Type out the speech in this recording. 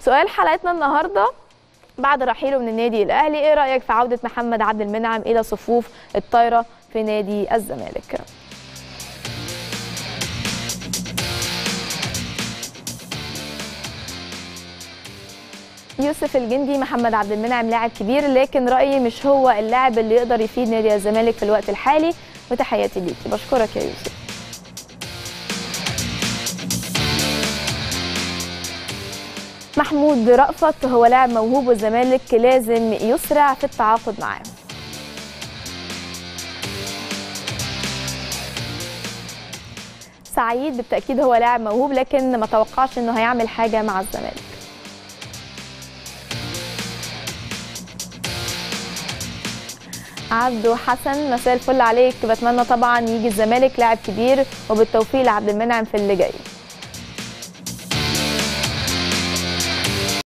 سؤال حلقتنا النهارده بعد رحيله من النادي الاهلي ايه رايك في عوده محمد عبد المنعم الى صفوف الطايره في نادي الزمالك يوسف الجندي محمد عبد المنعم لاعب كبير لكن رايي مش هو اللاعب اللي يقدر يفيد نادي الزمالك في الوقت الحالي وتحياتي ليكي بشكرك يا يوسف محمود رأفت هو لاعب موهوب والزمالك لازم يسرع في التعاقد معاه سعيد بالتأكيد هو لاعب موهوب لكن ما توقعش انه هيعمل حاجة مع الزمالك عبدو حسن مساء الفل عليك بتمنى طبعا يجي الزمالك لاعب كبير وبالتوفيق لعبد المنعم في اللي جاي